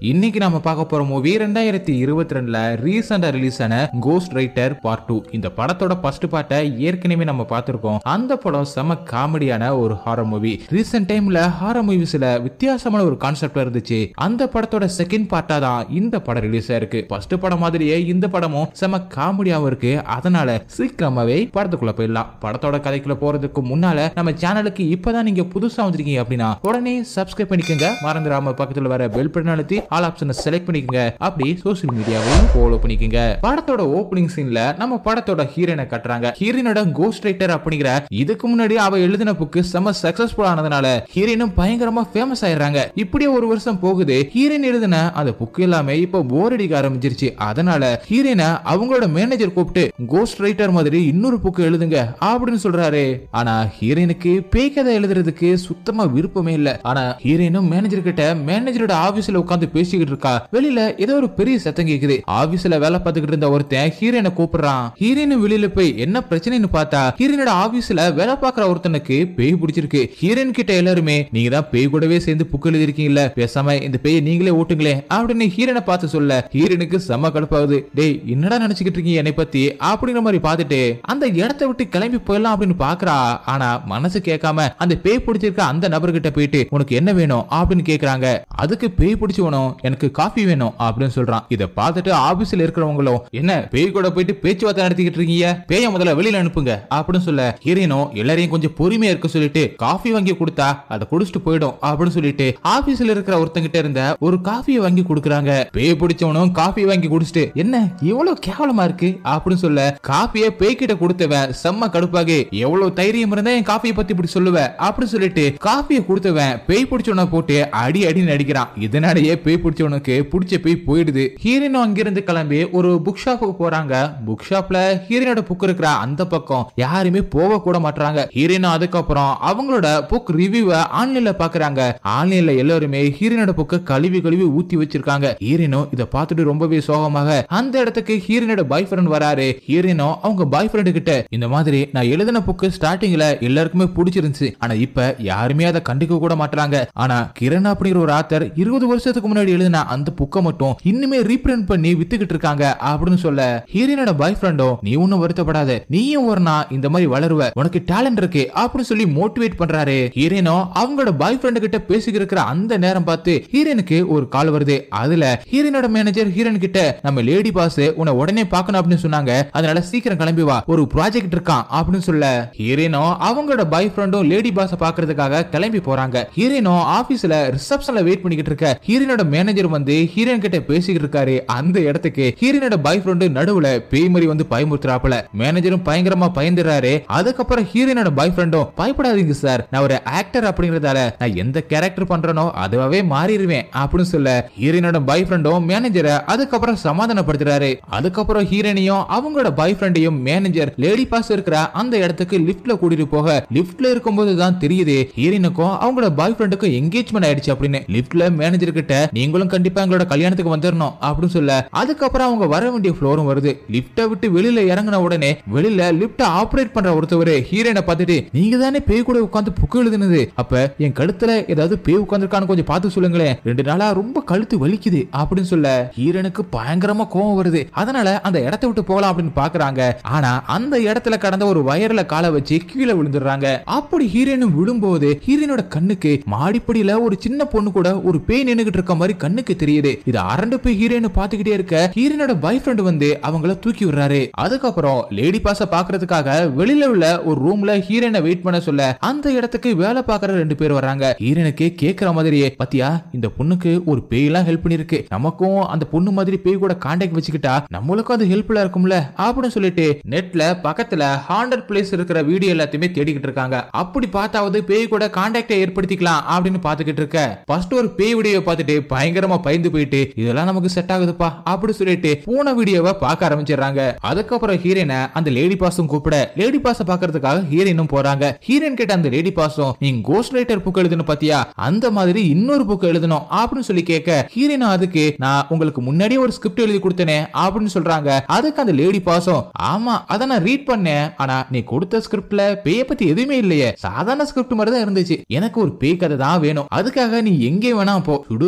இன்னைக்கு நாம பார்க்க போற மூவி ரெண்டாயிரத்தி இருபத்தி ரெண்டுல ரீசெண்டா ரிலீஸ் ஆன கோஸ்ட் ரைட்டர் பார்ட் டூ இந்த படத்தோட ஃபர்ஸ்ட் பார்ட்டை ஏற்கனவே நம்ம பார்த்திருக்கோம் அந்த படம் செம காமெடியான ஒரு ஹாரர் மூவி ரீசெண்ட் டைம்ல ஹாரர் மூவிஸ்ல வித்தியாசமான ஒரு கான்செப்ட் இருந்துச்சு அந்த படத்தோட செகண்ட் பார்ட்டா தான் இந்த படம் ரிலீஸ் ஆயிருக்கு ஃபர்ஸ்ட் படம் மாதிரியே இந்த படமும் செம காமெடியாவும் இருக்கு அதனால சீக்கிரமாவே படத்துக்குள்ள போயிடலாம் படத்தோட கதைக்குள்ள போறதுக்கு முன்னால நம்ம சேனலுக்கு இப்பதான் நீங்க புதுசா வந்திருக்கீங்க அப்படின்னா உடனே சப்ஸ்கிரைப் பண்ணிக்கோங்க மறந்துடாம பக்கத்துல வர பெல் பட்டன் அழுத்தி ஆல் ஆப்ஷனை செலக்ட் பண்ணிக்கோங்க அப்படி சோசியல் மீடியாவையும் ஃபாலோ பண்ணிக்கோங்க படத்தோட ஓப்பனிங் சீன்ல நம்ம படத்தோட ஹீரோனை கட்டுறாங்க ஹீரோனோட கோஸ்ட் ரைட்டர் அப்படிங்கிற இதுக்கு முன்னாடி அவ எழுதின புக்கு செம சக்சஸ்ஃபுல் ஆனதுனால ஹீரோனும் பயங்கரமா ஃபேமஸ் ஆயிடுறாங்க இப்படியே ஒரு வருஷம் போகுது ஹீரோயின் எழுதின அந்த புக் எல்லாமே இப்போ போர் அடிக்க ஆரம்பிச்சிருச்சு அதனால ஹீரோயினை அவங்களோட மேனேஜர் கூப்பிட்டு கோஸ்ட் ரைட்டர் மாதிரி இன்னொரு புக்கு எழுதுங்க அப்படின்னு சொல்றாரு ஆனா ஹீரோயினுக்கு பேய் கதை எழுதுறதுக்கு சுத்தமா விருப்பமே இல்ல ஆனா ஹீரோயினும் மேனேஜர் கிட்ட மேனேஜரோட ஆபீஸ்ல உட்கார்ந்து பேசிக்கிட்டு இருக்கா வெளியில ஏதோ ஒரு பெரிய சத்தம் கேக்குது ஆபீஸ்ல வேலை பார்த்துக்கிட்டு இருந்த ஒருத்தன் ஹீரோயினை கூப்பிடுறான் ஹீரோயின் வெளியில போய் என்ன பிரச்சனைன்னு பார்த்தா ஹீரோயினோட ஆபீஸ்ல வேலை பார்க்குற ஒருத்தனுக்கு பேய் பிடிச்சிருக்கு ஹீரோயின் கிட்ட எல்லாருமே நீங்க தான் பேய் கூடவே சேர்ந்து புக் எழுதிருக்கீங்கல்ல பேசாம இந்த பேயை நீங்களே ஓட்டுங்களே அப்படின்னு ஹீரோனை பார்த்து சொல்ல ஹீரோனுக்கு செம்ம கடுப்பாகுது டேய் என்னடா நினைச்சுக்கிட்டு இருக்கீங்க என்னை பத்தி அப்படிங்கிற மாதிரி பார்த்துட்டு அந்த இடத்த விட்டு கிளம்பி போயிடலாம் அப்படின்னு பாக்குறா ஆனா மனசு கேட்காம அந்த பேய் பிடிச்சிருக்க அந்த நபர்கிட்ட போயிட்டு உனக்கு என்ன வேணும் அப்படின்னு கேக்குறாங்க அதுக்கு பேய் பிடிச்சவனும் எனக்கு காஃபி வேணும் அப்படின்னு சொல்றான் இத பார்த்துட்டு ஆபீஸ்ல இருக்கிறவங்களும் என்ன பேய் கூட போயிட்டு பேச்சுவார்த்தை நடத்திக்கிட்டு இருக்கீங்க பேய முதல்ல வெளியில அனுப்புங்க அப்படின்னு சொல்ல ஹீரோனும் எல்லாரையும் கொஞ்சம் பொறுமையா இருக்க சொல்லிட்டு காஃபி வாங்கி கொடுத்தா அதை குடிச்சிட்டு போயிடும் அப்படின்னு சொல்லிட்டு ஆபீஸ்ல இருக்கிற ஒருத்தங்கிட்ட இருந்த ஒரு காஃபியை வாங்கி கொடுக்குறாங்க பேய் பிடிச்சவனும் காஃபி வாங்கி குடிச்சிட்டு என்ன இவ்வளவு கேவலமா இருக்கு அப்படின்னு சொல்ல காஃபியை பேய் கிட்ட கொடுத்தவன் செம்ம கடுப்பாகி எவ்வளவு தைரியம் இருந்தா என் காஃபியை பத்தி இப்படி சொல்லுவ அப்படின்னு சொல்லிட்டு காஃபியை கொடுத்தவன் பேய் பிடிச்சவன போட்டு அடி அடி நடிக்கிறான் இதனாலேயே பேய் பிடிச்சவனுக்கு பிடிச்ச பேய் போயிடுது ஹீரோனும் அங்கிருந்து கிளம்பி ஒரு புக் ஷாப்புக்கு போறாங்க புக் ஷாப்ல ஹீரோனோட புக் இருக்கிற அந்த பக்கம் யாருமே போக கூட மாட்டாங்க ஹீரோனும் அதுக்கப்புறம் அவங்களோட புக் ரிவ்யூவை ஆன்லைன்ல பாக்குறாங்க ஆன்லைன்ல எல்லாருமே ஹீரோனோட புக்க கழுவி கழுவி ஊத்தி வச்சிருக்காங்க ஹீரோனும் இத பார்த்துட்டு ரொம்பவே சோகமாக அந்த இடத்துக்கு ஹீரோனோட பாய் ஃப்ரெண்ட் வராரு ஹீரோனும் அவங்க பாய் ஃப்ரெண்டு கிட்ட இந்த மாதிரி நான் எழுதின புக்கு ஸ்டார்டிங்ல எல்லாருக்குமே பிடிச்சிருந்துச்சு ஆனா இப்ப யாருமே அதை கண்டுக்க கூட மாட்டாங்க ஆனா கிரண் அப்படிங்கிற ஒரு ஆத்தர் இருபது வருஷத்துக்கு முன்னாடி எழுதின அந்த புக்கை மட்டும் இன்னுமே ரீப்ரிண்ட் பண்ணி வித்துக்கிட்டு இருக்காங்க அப்படின்னு சொல்ல ஹீரோனோட பாய் ஃப்ரெண்டும் நீ ஒன்னும் வருத்தப்படாத நீயும் ஒரு நாள் இந்த மாதிரி வளருவ உனக்கு டேலண்ட் இருக்கு அப்படின்னு சொல்லி மோட்டிவேட் பண்றாரு ஹீரோனோ அவங்களோட பாய் ஃப்ரெண்டு கிட்ட பேசிக்கிட்டு இருக்கிற அந்த நேரம் பார்த்து ஹீரோனுக்கு ஒரு கால் வருது அதுல ஹீரோனோட மேனேஜர் ஹீரோன் கிட்ட நம்ம லேடி பாஸ் உன்னை உடனே பார்க்கணும் அப்படின்னு சொன்னாங்க அதனால சீக்கிரம் கிளம்பி வா ஒரு ப்ராஜெக்ட் இருக்கான் அப்படின்னு சொல்ல ஹீரோனோ அவங்களோட பாய் ஃப்ரெண்டும் லேடி பாஸ பாக்குறதுக்காக கிளம்பி போறாங்க ஹீரோனோ ஆபீஸ்ல ரிசப்ஷன்ல வெயிட் பண்ணிக்கிட்டு இருக்க ஹீரோனோட மேனேஜர் வந்து ஹீரோயின் கிட்ட பேசிக்கிட்டு இருக்காரு அந்த இடத்துக்கு ஹீரோனோட பாய் ஃப்ரெண்டு நடுவுல பேய் மாதிரி வந்து பயமுறுத்துறாப்புல மேனேஜரும் பயங்கரமா பயந்துறாரு அதுக்கப்புறம் ஹீரோனோட பாய் ஃப்ரெண்டும் பயப்படாதீங்க சார் நான் ஒரு ஆக்டர் அப்படிங்கறதால நான் எந்த கேரக்டர் பண்றனோ அதுவாவே மாறிடுவேன் அப்படின்னு சொல்ல ஹீரோனோட பாய் ஃப்ரெண்டும் மேனேஜரை அதுக்கப்புறம் சமாதானப்படுத்துறாரு அதுக்கப்புறம் ஹீரோனையும் அவங்களோட பாய் ஃப்ரெண்டையும் மேனேஜர் லேடி பாஸ் இருக்கிற அந்த இடத்துக்கு லிஃப்ட்ல கூட்டிட்டு போக லிஃப்ட்ல இருக்கும்போது தான் தெரியுது ஹீரோனுக்கும் அவங்களோட பாய் ஃப்ரெண்டுக்கும் என்கேஜ்மெண்ட் ஆயிடுச்சு அப்படின்னு லிஃப்ட்ல மேனேஜர் கிட்ட நீங்களும் கண்டிப்பா எங்களோட கல்யாணத்துக்கு வந்துடணும் அப்படின்னு சொல்ல அதுக்கப்புறம் அவங்க வர வேண்டிய ஃப்ளோரும் வருது லிஃப்ட்டை விட்டு வெளியில இறங்கின உடனே வெளியில லிஃப்ட் ஆபரேட் பண்ற ஒருத்தவர் ஹீரோனை பார்த்துட்டு நீங்க தானே பேய் கூட உட்காந்து புக்கு எழுதுனது அப்ப என் கழுத்துல ஏதாவது பேய் உட்காந்துருக்கான்னு கொஞ்சம் பார்த்து சொல்லுங்களேன் ரெண்டு நாளா ரொம்ப கழுத்து வலிக்குது அப்படின்னு சொல்ல ஹீரோனுக்கு பயங்கரமா கோவம் வருது அதனால அந்த இடத்த விட்டு போகலாம் அப்படின்னு பாக்குறாங்க ஆனா அந்த இடத்துல கடந்த ஒரு வயர்ல காலை வச்சு கீழே விழுந்துடுறாங்க அப்படி ஹீரோனும் விழும்போது ஹீரோனோட கண்ணுக்கு மாடிப்படியில ஒரு சின்ன பொண்ணு கூட ஒரு பேய் நின்னுகிட்டு இருக்க மாதிரி கண்ணுக்கு தெரியுது இது அரண்டு போய் ஹீரோயின் பாத்துக்கிட்டே இருக்க ஹீரோனோட பாய் ஃப்ரெண்ட் வந்து அவங்கள தூக்கி விடுறாரு அதுக்கப்புறம் லேடி பாஸ பாக்குறதுக்காக வெளியில உள்ள ஒரு ரூம்ல ஹீரோனை வெயிட் பண்ண சொல்ல அந்த இடத்துக்கு வேலை பாக்குற ரெண்டு பேர் வராங்க ஹீரோனுக்கு கேக்குற மாதிரியே பாத்தியா இந்த பொண்ணுக்கு ஒரு பேய் எல்லாம் ஹெல்ப் பண்ணிருக்கு நமக்கும் அந்த பொண்ணு மாதிரி பேய் கூட கான்டாக்ட் வச்சுக்கிட்டா நம்மளுக்கும் அது ஹெல்ப்ஃபுல்லா இருக்கும்ல அப்படின்னு சொல்லிட்டு நெட்ல பக்கத்துல ஹாண்டட் பிளேஸ் இருக்கிற வீடியோ எல்லாத்தையுமே தேடிக்கிட்டு இருக்காங்க அப்படி பார்த்தாவது பேய் கூட கான்டாக்டை ஏற்படுத்திக்கலாம் அப்படின்னு பாத்துக்கிட்டு இருக்க ஃபர்ஸ்ட் ஒரு பேய் வீடியோ பார்த்துட்டு பயங்கரமா பயந்து போயிட்டு இதெல்லாம் நமக்கு செட் ஆகுதுப்பா அப்படி சொல்லிட்டு பூனை வீடியோவை பார்க்க ஆரம்பிச்சிடுறாங்க அதுக்கப்புறம் ஹீரோனை அந்த லேடி பாஸும் கூப்பிட லேடி பாஸ பாக்குறதுக்காக ஹீரோயினும் போறாங்க ஹீரோயின் கிட்ட அந்த லேடி பாஸும் நீங்க கோஸ்ட் ரைட்டர் புக் எழுதணும் பாத்தியா அந்த மாதிரி இன்னொரு புக் எழுதணும் அப்படின்னு சொல்லி கேட்க ஹீரோயின் அதுக்கு நான் உங்களுக்கு முன்னாடியே ஒரு ஸ்கிரிப்ட் எழுதி கொடுத்தேனே அப்படின்னு சொல்றாங்க அதுக்கு அந்த லேடி பாஸும் ஆமா அதை நான் ரீட் பண்ணேன் ஆனா நீ கொடுத்த ஸ்கிரிப்ட்ல பேய பத்தி எதுவுமே இல்லையே சாதாரண ஸ்கிரிப்ட் மாதிரி தான் இருந்துச்சு எனக்கு ஒரு பேய் கதை தான் வேணும் அதுக்காக நீ எங்கே வேணா போ சுடுகாட்டுக்கு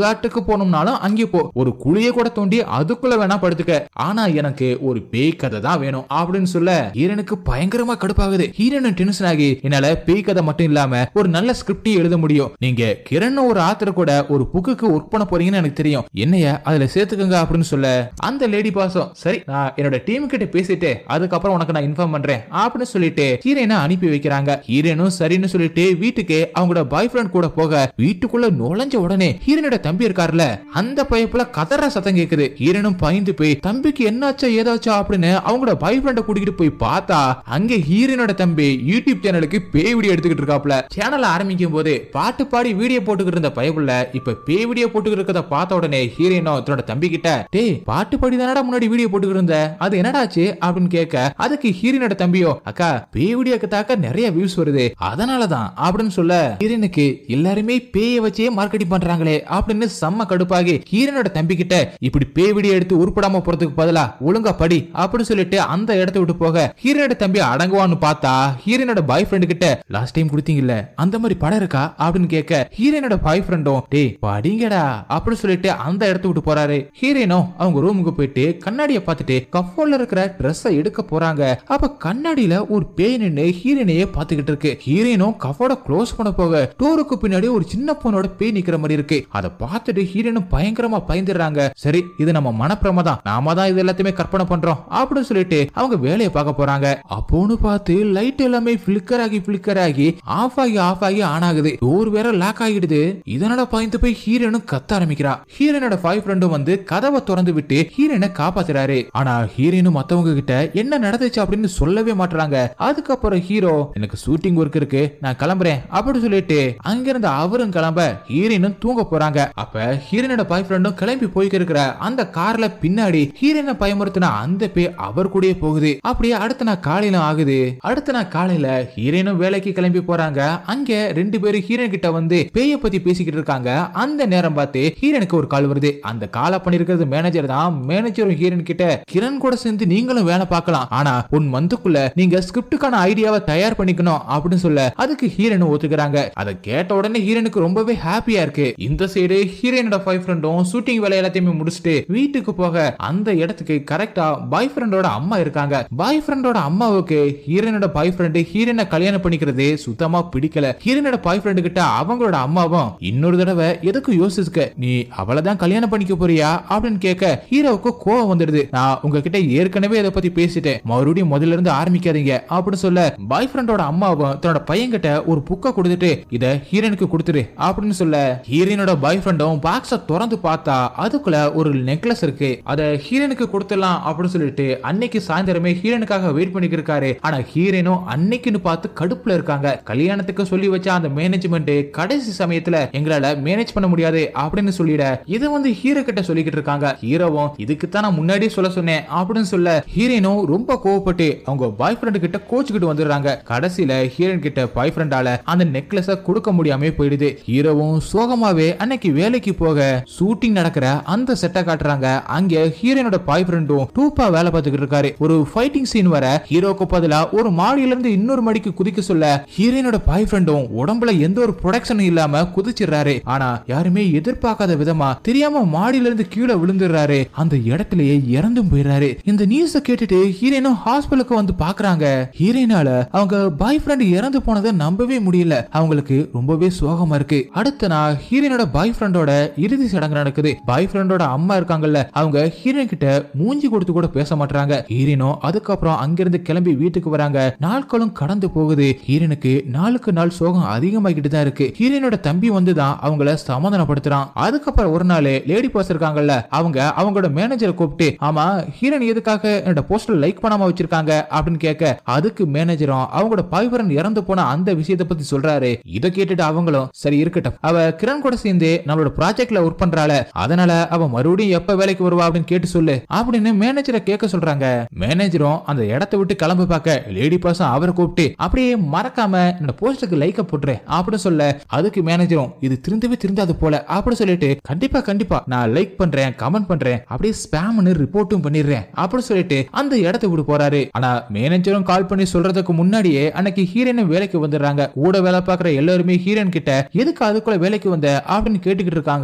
போகணும்னாலும் அங்கே போ ஒரு குழிய கூட தோண்டி அதுக்குள்ள வேணா படுத்துக்க ஆனா எனக்கு ஒரு பேய் கதை தான் வேணும் அப்படின்னு சொல்ல ஹீரனுக்கு பயங்கரமா கடுப்பாகுது ஹீரன் டென்ஷன் ஆகி என்னால பேய் கதை மட்டும் இல்லாம ஒரு நல்ல ஸ்கிரிப்டையும் எழுத முடியும் நீங்க கிரண் ஒரு ஆத்தர் கூட ஒரு புக்குக்கு ஒர்க் பண்ண போறீங்கன்னு எனக்கு தெரியும் என்னைய அதுல சேர்த்துக்கங்க அப்படின்னு சொல்ல அந்த லேடி பாசம் சரி நான் என்னோட டீம் கிட்ட பேசிட்டு அதுக்கப்புறம் உனக்கு நான் இன்ஃபார்ம் பண்றேன் அப்படின்னு சொல்லிட்டு ஹீரோயினை அனுப்பி வைக்கிறாங்க ஹீரோனும் சரின்னு சொல்லிட்டு வீட்டுக்கு அவங்களோட பாய் ஃப்ரெண்ட் கூட போக வீட்டுக்குள்ள நுழைஞ்ச உடனே ஹீரோனோட தம்பி இருக்காருல அந்த பைப்புல கதற சத்தம் கேக்குது ஹீரோனும் பயந்து போய் தம்பிக்கு என்னாச்சா ஏதாச்சா அப்படின்னு அவங்களோட பாய் ஃப்ரெண்ட கூட்டிட்டு போய் பார்த்தா அங்க ஹீரோனோட தம்பி யூடியூப் சேனலுக்கு பேய் வீடியோ எடுத்துக்கிட்டு இருக்காப்ல சேனல் ஆரம்பிக்கும் போது பாட்டு பாடி வீடியோ போட்டுக்கிட்டு இருந்த பயப்புல இப்ப பேய் வீடியோ போட்டுக்கிட்டு இருக்கிறத பார்த்த உடனே ஹீரோயினோ தன்னோட தம்பி கிட்ட டேய் பாட்டு பாடி தானடா முன்னாடி வீடியோ போட்டுக்கிட்டு இருந்த அது என்னடாச்சு அப்படின்னு கேட்க அதுக்கு ஹீரோனோட தம்பியோ அக்கா பேய் வீடியோக்கு தாக்க நிறைய வியூஸ் வருது அதனாலதான் அப்படின்னு சொல்ல ஹீரோனுக்கு எல்லாருமே பேய வச்சே மார்க்கெட்டிங் பண்றாங்களே அப்படின்னு செம்ம கடுப்பாகி ஹீரோனோட தம்பி கிட்ட இப்படி பேய் வீடியோ எடுத்து உருப்படாம போறதுக்கு பதிலா ஒழுங்கா படி அப்படின்னு சொல்லிட்டு அந்த இடத்த விட்டு போக ஹீரோனோட தம்பி அடங்குவான்னு பார்த்தா ஹீரோனோட பாய் ஃப்ரெண்டு கிட்ட லாஸ்ட் டைம் கொடுத்தீங்கல்ல அந்த மாதிரி படம் இருக்கா அப்படின்னு கேட்க ஹீரோனோட பாய் ஃப்ரெண்டும் டேய் படிங்கடா அப்படின்னு சொல்லிட்டு அந்த இடத்த விட்டு போறாரு ஹீரோயினும் அவங்க ரூமுக்கு போயிட்டு கண்ணாடிய பார்த்துட்டு கஃபோல்ல இருக்கிற ட்ரெஸ்ஸை எடுக்க போறாங்க அப்ப கண்ணாடியில ஒரு பேய் நின்னு ஹீரோயினையே பார்த்துக்கிட்டு இருக்கு ஹீரோயினும் கஃபோட க்ளோஸ் பண்ண போக டோருக்கு பின்னாடி ஒரு சின்ன பொண்ணோட பேய் நிக்கிற மாதிரி இருக்கு அதை பார்த்துட்டு ஹீரோயினும் பயங்கரமா பயந்துடுறாங்க சரி இது நம்ம மனப்பிரம தான் நாம தான் இது எல்லாத்தையுமே கற்பனை பண்றோம் அப்படின்னு சொல்லிட்டு அவங்க வேலையை பார்க்க போறாங்க அப்போன்னு பார்த்து லைட் எல்லாமே பிளிக்கர் ஆகி பிளிக்கர் ஆகி ஆஃப் ஆகி ஆஃப் ஆகி ஆன் ஆகுது டோர் வேற லாக் ஆகிடுது இதனால பயந்து போய் ஹீரோனும் கத்த ஆரம்பிக்கிறா ஹீரோனோட பாய் ஃப்ரெண்டும் வந்து கதவை திறந்து விட்டு ஹீரோனை காப்பாத்துறாரு ஆனா ஹீரோனும் மத்தவங்க கிட்ட என்ன நடந்துச்சு அப்படின்னு சொல்லவே மாட்டாங்க அதுக்கப்புறம் ஹீரோ எனக்கு ஷூட்டிங் ஒர்க் இருக்கு நான் கிளம்புறேன் அப்படின்னு சொல்லிட்டு அங்கிருந்து அவரும் கிளம்ப ஹீரோயினும் தூங்க போறாங்க அப்ப ஹீரோனோட பாய் ஃப்ரெண்டும் கிளம்பி போய்க்கு இருக்கிற அந்த கார்ல பின்னாடி ஹீரோனை பயமுறுத்தின அந்த பே அவர் கூடயே போகுது அப்படியே அடுத்த நாள் காலையில ஆகுது அடுத்த நாள் காலையில ஹீரோயினும் வேலைக்கு கிளம்பி போறாங்க அங்க ரெண்டு பேரும் ஹீரோயின் கிட்ட வந்து பேய பத்தி பேசிக்கிட்டு இருக்காங்க அந்த நேரம் பார்த்து ஹீரோனுக்கு ஒரு கால் வருது அந்த காலை பண்ணிருக்கிறது மேனேஜர் தான் மேனேஜரும் ஹீரோயின் கிட்ட கிரண் கூட சேர்ந்து நீங்களும் வேலை பார்க்கலாம் ஆனா ஒன் மந்த்துக்குள்ள நீங்க ஸ்கிரிப்டுக்கான ஐடியாவை தயார் பண்ணிக்கணும் அப்படின்னு சொல்ல அதுக்கு ஹீரோனும் ஒத்துக்கிறாங்க அதை கேட்ட உடனே ஹீரோனுக்கு ரொம்பவே ஹாப்பியா இருக்கு இந்த சைடு ஹீரோயினோட பாய் ஃப்ரெண்டும் ஷூட்டிங் வேலை எல்லாத்தையுமே முடிச்சுட்டு வீட்டுக்கு போக அந்த இடத்துக்கு கரெக்டா பாய் ஃப்ரெண்டோட அம்மா இருக்காங்க பாய் ஃப்ரெண்டோட அம்மாவுக்கு ஹீரோனோட பாய் ஃப்ரெண்டு ஹீரோனை கல்யாணம் பண்ணிக்கிறது சுத்தமா பிடிக்கல ஹீரோனோட பாய் ஃப்ரெண்டு கிட்ட அவங்களோட அம்மாவும் இன்னொரு தடவை எதுக்கு யோசிச்சுக்க நீ அவளை தான் கல்யாணம் பண்ணிக்க போறியா அப்படின்னு கேட்க ஹீரோவுக்கு கோவம் வந்துடுது நான் உங்ககிட்ட ஏற்கனவே இதை பத்தி பேசிட்டேன் மறுபடியும் முதல்ல இருந்து ஆரம்பிக்காதீங்க அப்படின்னு சொல்ல பாய் ஃப்ரெண்டோட அம்மாவும் தன்னோட பையன் கிட்ட ஒரு புக்கை கொடுத்துட்டு இத ஹீரோனுக்கு கொடுத்துரு அப்படின்னு சொல்ல ஹீரோனோட பாய் ஃப்ரெண்டும் பாக்ஸ திறந்து பார்த்தா அதுக்குள்ள ஒரு நெக்லஸ் இருக்கு அத ஹீரோனுக்கு கொடுத்துடலாம் அப்படின்னு சொல்லிட்டு அன்னைக்கு சாயந்தரமே ஹீரோனுக்காக வெயிட் பண்ணிட்டு இருக்காரு ஆனா ஹீரோனும் அன்னைக்குன்னு பார்த்து கடுப்புல இருக்காங்க கல்யாணத்துக்கு சொல்லி வச்ச அந்த மேனேஜ்மெண்ட் கடைசி சமயத்துல எங்களால மேனேஜ் பண்ண முடியாது அப்படின்னு சொல்லிட இதை வந்து ஹீரோ கிட்ட சொல்லிக்கிட்டு இருக்காங்க ஹீரோவும் இதுக்கு தான் நான் முன்னாடியே சொல்ல சொன்னேன் அப்படின்னு சொல்ல ஹீரோனும் ரொம்ப கோவப்பட்டு அவங்க பாய் ஃப்ரெண்டு கிட்ட கோச்சுக்கிட்டு வந்துடுறாங்க கடைசியில ஹீரோயின் கிட்ட பாய் ஃப்ரெண்டால அந்த நெக்லஸ கொடுக்க முடியாம போயிடுது ஹீரோவும் சோகமாவே அன்னைக்கு வேலைக்கு போக ஷூட்டிங் நடக்கிற அந்த செட்டை காட்டுறாங்க அங்க ஹீரோனோட பாய் ஃப்ரெண்டும் டூப்பா வேலை பார்த்துக்கிட்டு இருக்காரு ஒரு ஃபைட்டிங் சீன் வர ஹீரோக்கு பதிலா ஒரு மாடியில இருந்து இன்னொரு மாடிக்கு குதிக்க சொல்ல ஹீரோனோட பாய் ஃப்ரெண்டும் உடம்புல எந்த ஒரு ப்ரொடக்ஷனும் இல்லாம குதிச்சிடுறாரு ஆனா யாருமே எதிர்பார்க்காத விதமா தெரியாம மாடியில இருந்து கீழே விழுந்துடுறாரு அந்த இடத்திலேயே இறந்தும் போயிடுறாரு இந்த நியூஸ கேட்டுட்டு ஹீரோனும் ஹாஸ்பிட்டலுக்கு வந்து பாக்குறாங்க ஹீரோயினால அவங்க பாய் ஃப்ரெண்ட் இறந்து போனதை நம்பவே முடியல அவங்களுக்கு ரொம்பவே சோகமா இருக்கு அடுத்த நாள் ஹீரோனோட பாய் ஃப்ரெண்டோட இறுதி சடங்கு நடக்குது பாய் ஃப்ரெண்டோட அம்மா இருக்காங்கல்ல அவங்க ஹீரோயின் கிட்ட மூஞ்சி கொடுத்து கூட பேச மாட்டாங்க ஹீரோனும் அதுக்கப்புறம் அங்கிருந்து கிளம்பி வீட்டுக்கு வராங்க நாட்களும் கடந்து போகுது ஹீரோனுக்கு நாளுக்கு நாள் சோகம் அதிகமாகிட்டு தான் இருக்கு ஹீரோனோட தம்பி வந்து தான் அவங்கள சமாதானப்படுத்துறான் அதுக்கப்புறம் ஒரு நாள் லேடி பர்ஸ் இருக்காங்கல்ல அவங்க அவங்களோட மேனேஜரை கூப்பிட்டு ஆமா ஹீரோன் எதுக்காக என்னோட போஸ்டர் லைக் பண்ணாம வச்சிருக்காங்க அப்படின்னு கேட்க அதுக்கு மேனேஜரும் அவங்களோட பாய்வரன் இறந்து போன அந்த விஷயத்தை பத்தி சொல்றாரு இதை கேட்டுட்டு அவங்களும் சரி இருக்கட்டும் அவ கிரண் கூட சேர்ந்து நம்மளோட ப்ராஜெக்ட்ல ஒர்க் பண்றாள அதனால அவ மறுபடியும் எப்ப வேலைக்கு வருவா அப்படின்னு கேட்டு சொல்லு அப்படின்னு மேனேஜரை கேட்க சொல்றாங்க மேனேஜரும் அந்த இடத்தை விட்டு கிளம்பி பார்க்க லேடி பர்சன் அவரை கூப்பிட்டு அப்படியே மறக்காம என்னோட போஸ்டருக்கு லைக்க போட்டுறேன் அப்படின்னு சொல்ல அதுக்கு மேனேஜரும் இது திருந்தவே திருந்தாது போல அப்படின்னு சொல்லிட்டு கண்டிப்பா கண்டிப்பா நான் லைக் பண்றேன் கமெண்ட் பண்றேன் அப்படியே ஸ்பேம்னு ரிப்போர்ட்டும் பண்ணிடுறேன் அப்படின்னு சொல்லிட்டு அந்த இடத்தை விட்டு போறாரு ஆனா மேனேஜரும் கால் பண்ணி சொல்றதுக்கு முன்னாடியே அன்னைக்கு ஹீரோயின் வேலைக்கு வந்துடுறாங்க கூட வேலை பார்க்குற எல்லாருமே ஹீரோயின் கிட்ட எதுக்கு அதுக்குள்ள வேலைக்கு வந்த அப்படின்னு கேட்டுக்கிட்டு இருக்காங்க